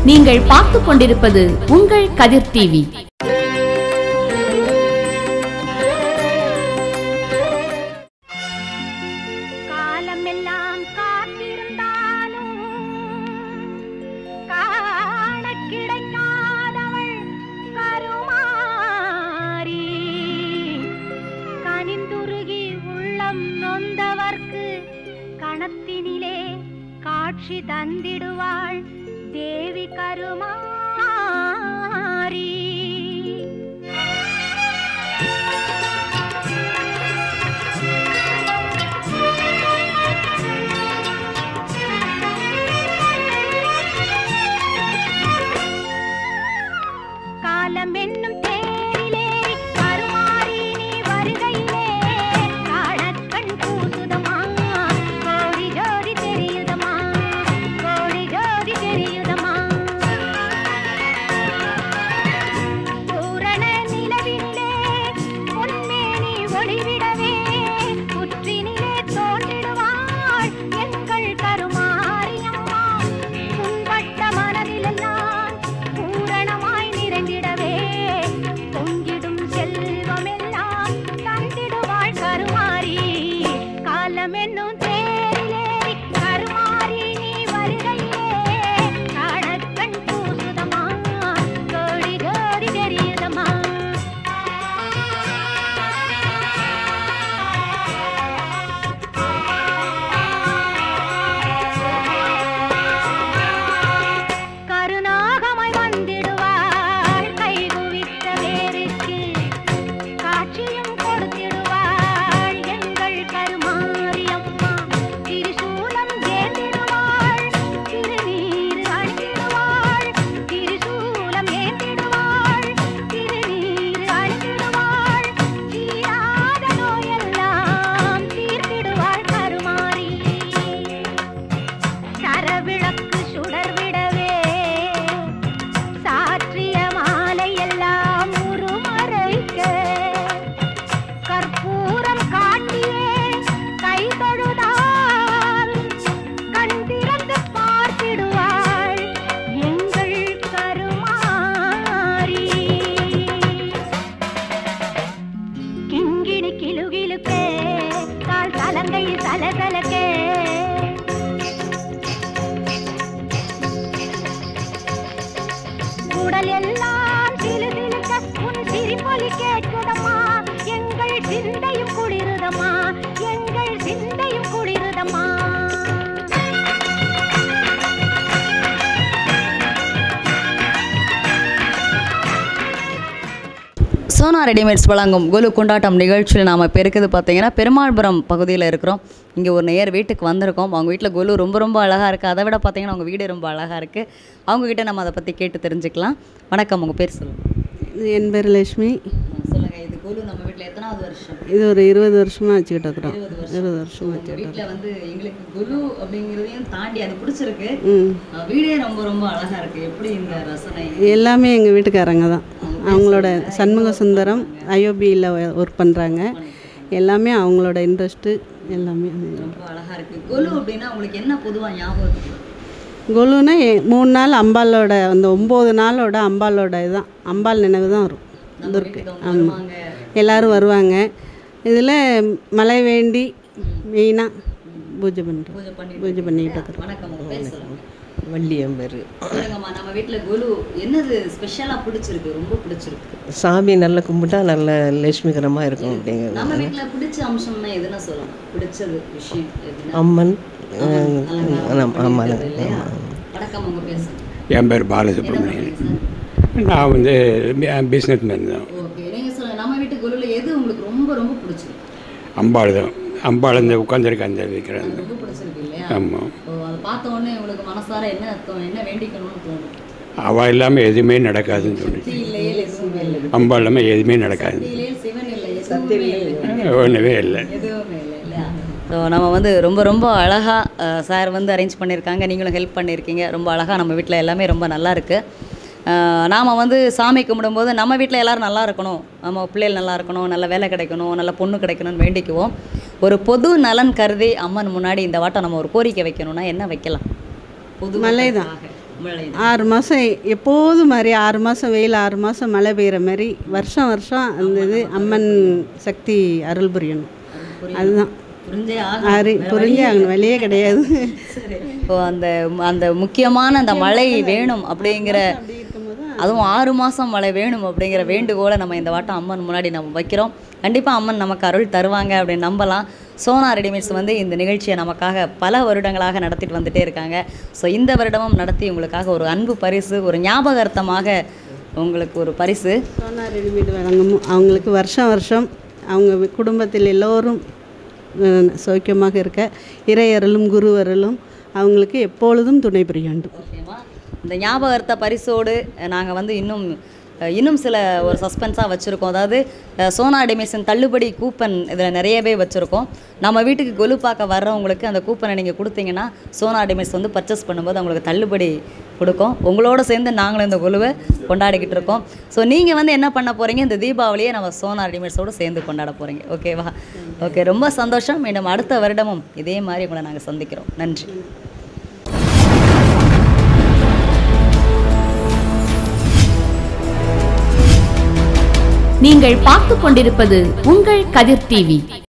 நீங்கள் பார்த்துக் கொண்டிருப்பது உங்கள் கதிர் டிவி காலமெல்லாம் காத்திருந்தாலும் காண கிடைக்காதவள் கருமாரி கனிந்துருகி உள்ளம் நொந்தவர்க்கு கணத்தினிலே காட்சி தந்திடுவாள் தேவி கருமாரி காலம் என்னும் தேரிலேறி கருமாறி நீ வருகையிலே காணக்கண் கூசுதமா கோடி ஜோதி தெரியுதமா கோடி ஜோதி தெரியுதமா பூரண நிலவினிலே பொன்மேனி ஒளிவிடவே புற்றினிலே தோன்றிடுவாள் எங்கள் கருமாரியம்மா புண்பட்ட மனதிலெல்லாம் பூரணமாய் நிறைந்திடவே பொங்கிடும் செல்வமெல்லாம் தந்திடுவாள் கருமாரி காலம் என்னும் தேரிலேறி கருமாரி நீ வருகையிலே காணக்கண் பூசுதமா கோடி கோடி தெரியுதமா கருநாகமாய் வந்திடுவாள் கைகுவித்த வேருக்கு காட்சியும் கொடுத்திடுவாள் எங்கள் கருமாரியம்மா திரிசூலம் ஏந்திடுவாள் திருநீர் அணிந்திடுவாள் திரிசூலம் ஏந்திடுவாள் திருநீர் அணிந்திடுவாள் தீராத நோயெல்லாம் தீர்த்திடுவாள் கருமாரி சரவிளக்கு சுடர்விடவே சாற்றிய மாலை எல்லாம் உருமறைக்க கற்பூரம் காட்டியே கை தொழுதால் கண் திறந்து பார்த்திடுவாள் எங்கள் கருமாரி கிங்கிணி கிலுகிலுக்கே கால் தலங்கை சலசலக்கே உடல் எல்லாம் சிலுசிலுக்க உன் சிரிப்பொலி கேட்குதம்மா எங்கள் சிந்தையும் குளிருதம்மா எங்கள் சிந்தையும் குளிருதம்மா சோனா ரெடிமேட்ஸ் வழங்கும் குலு கொண்டாட்டம் நிகழ்ச்சியில் நாம் இப்போ இருக்குது பார்த்தீங்கன்னா பெருமாள்புரம் பகுதியில் இருக்கிறோம் இங்கே ஒரு நேர் வீட்டுக்கு வந்திருக்கோம் அவங்க வீட்டில் குலு ரொம்ப ரொம்ப அழகாக இருக்குது அதை விட பார்த்தீங்கன்னா அவங்க வீடு ரொம்ப அழகாக இருக்குது அவங்கக்கிட்ட நம்ம அதை பற்றி கேட்டு தெரிஞ்சுக்கலாம் வணக்கம் உங்கள் பேர் சொல்லுங்கள் என் பேர் லட்சுமி சொல்லுங்கள் இது குலு நம்ம வீட்டில் எத்தனாவது வருஷம் இது ஒரு இருபது வருஷமாக வச்சுக்கிட்டு இருக்கிறோம் இருபது வருஷமா உங்கள் வச்சுக்கிட்டு வீட்டில் வந்து எங்களுக்கு குலு அப்படிங்கிறதையும் தாண்டி அது பிடிச்சிருக்கு ம் அஹ் வீடே ரொம்ப ரொம்ப அழகாக இருக்குது எப்படி இந்த ரசனை எல்லாமே எங்கள் வீட்டுக்காரங்க தான் அவங்களோட சண்முக சுந்தரம் ஐஓபியில் ஒர்க் பண்ணுறாங்க எல்லாமே அவங்களோட இன்ட்ரெஸ்ட்டு எல்லாமே ரொம்ப அழகாக இருக்குது குலு அப்படின்னா உங்களுக்கு என்ன பொதுவாக ஞாபகம் இருக்கு? கொலுன்னா எ- மூணு நாள் அம்பாலோட அந்த ஒம்பது நாளோட அம்பாலோட இதுதான் அம்பாள் நினைவு தான் வரும் நம்ம துர்க்கை வீட்டுக்கு அவங்க ஆமாம் வருவாங்க எல்லாரும் வருவாங்க இதில் மழை வேண்டி மெயினாக பூஜை பண்ணுறோம் பூஜை பண்ணி பூஜை பண்ணிக்கிட்டு இருக்கிறோம் வணக்கம் உங்க பேர் சொல்லுங்க வள்ளியம் பேர் சொல்லுங்கம்மா நம்ம வீட்ல குலு என்னது ஸ்பெஷலா பிடிச்சிருக்கு ரொம்ப பிடிச்சிருக்கு சாமி நல்லா கும்பிட்டா நல்ல லட்சுமிகரமாக இருக்கும் நம்ம அப்படிங்கிறது வீட்ல பிடிச்ச அம்சம்னா எதுனா சொல்லலாம் பிடிச்சது விஷயம் எதுனா அம்மன் அம்மன் அலங்காரம் ஆமாம் ஆமாம் பண்ணிருக்கிறது இல்லையா? வணக்கம் உங்க பேர் சொல்லுங்க என் பேர் என்ன பாலசுப்ரமணியன் பண்றீங்க சார் நான் வந்து பிஸ்னஸ் மேன் தான் ஓகே நீங்க சொல்லுங்க நம்ம வீட்டு குலுல எது உங்களுக்கு ரொம்ப ரொம்ப பிடிச்சிருக்கு அம்பாள் தான் அம்பாள் அந்த உட்காந்துருக்க அந்த விற்கிறாங்க ரொம்ப பிடிச்சிருக்கு இல்லையா ஆமாம் ஓ அதை பார்த்த உடனே உங்களுக்கு மனசார என்ன அர்த்தம் என்ன வேண்டிக்கணும்னு தோணும் அவள் இல்லாமல் எதுவுமே நடக்காதுன்னு சக்தி சொன்னேன் இல்லையே எதுவுமே இல்லை அம்பாள் இல்லாமல் எதுவுமே நடக்காது சக்தியிலே சிவன் இல்லை எதுவுமே இல்லை ஒன்றுமே இல்லை எதுவுமே இல்லை இல்லையா ஸோ நம்ம வந்து ரொம்ப ரொம்ப அழகாக சார் வந்து அரேஞ்ச் பண்ணியிருக்காங்க நீங்களும் ஹெல்ப் பண்ணியிருக்கீங்க ரொம்ப அழகாக நம்ம வீட்டில் எல்லாமே ரொம்ப நல்லா இருக்குது நாம் வந்து சாமி கும்பிடும்போது நம்ம வீட்டில் எல்லோரும் நல்லா இருக்கணும் நம்ம பிள்ளைகள் நல்லா இருக்கணும் நல்ல வேலை கிடைக்கணும் நல்ல பொண்ணு கிடைக்கணும்னு வேண்டிக்குவோம் ஒரு பொது நலன் கருதி அம்மன் முன்னாடி இந்த வாட்டம் நம்ம ஒரு கோரிக்கை வைக்கணும்னா என்ன வைக்கலாம் பொது மலை தான் மழை ஆறு மாதம் எப்போதும் மாதிரி ஆறு மாதம் வெயில் ஆறு மாதம் மழை பெய்கிற மாதிரி வருஷம் வருஷம் அந்த இது அம்மன் சக்தி அருள் புரியணும் அதுதான் புரிஞ்சே ஆறு புரிஞ்சே ஆகணும் வழியே கிடையாது இப்போ அந்த அந்த முக்கியமான அந்த மழை வேணும் அப்படிங்கிற அதுவும் ஆறு மாதம் மழை வேணும் அப்படிங்கிற வேண்டுகோளை நம்ம இந்த வாட்டம் அம்மன் முன்னாடி நம்ம வைக்கிறோம் கண்டிப்பாக அம்மன் நமக்கு அருள் தருவாங்க அப்படின்னு நம்பலாம் சோனா ரெடிமேட்ஸ் வந்து இந்த நிகழ்ச்சியை நமக்காக பல வருடங்களாக நடத்திட்டு வந்துட்டே இருக்காங்க ஸோ இந்த வருடமும் நடத்தி உங்களுக்காக ஒரு அன்பு பரிசு ஒரு ஞாபகார்த்தமாக உங்களுக்கு ஒரு பரிசு சோனா ரெடிமேட் வழங்கும் அவங்களுக்கு வருஷம் வருஷம் அவங்க வி- குடும்பத்தில் எல்லோரும் அஹ், சௌக்கியமாக இருக்க இறையருளும் குருவருளும் அவங்களுக்கு எப்பொழுதும் துணை புரிய வேண்டும் ஓகேவா இந்த ஞாபகார்த்த பரிசோடு நாங்கள் வந்து இன்னும் அஹ், இன்னும் சில ஒரு சஸ்பென்ஸாக வச்சுருக்கோம் அதாவது அஹ், சோனா டிமேஷன் தள்ளுபடி கூப்பன் இதில் நிறையவே வச்சுருக்கோம் நம்ம வீட்டுக்கு கொலு பார்க்க வர்றவங்களுக்கு அந்த கூப்பனை நீங்கள் கொடுத்தீங்கன்னா சோனா டிமேஷ் வந்து பர்ச்சேஸ் பண்ணும்போது அவங்களுக்கு தள்ளுபடி கொடுக்கும் உங்களோட சேர்ந்து நாங்களும் இந்த கொலுவை கொண்டாடிக்கிட்டு இருக்கோம் ஸோ நீங்கள் வந்து என்ன பண்ண போகிறீங்க இந்த தீபாவளியை நம்ம சோனா ரெடிமேட்ஸோடு சேர்ந்து கொண்டாட போகிறீங்க ஓகேவா ஓகே ரொம்ப சந்தோஷம் மீண்டும் அடுத்த வருடமும் இதே மாதிரி உங்களை நாங்கள் சந்திக்கிறோம் நன்றி நீங்கள் பார்த்துக் கொண்டிருப்பது உங்கள் கதிர் டிவி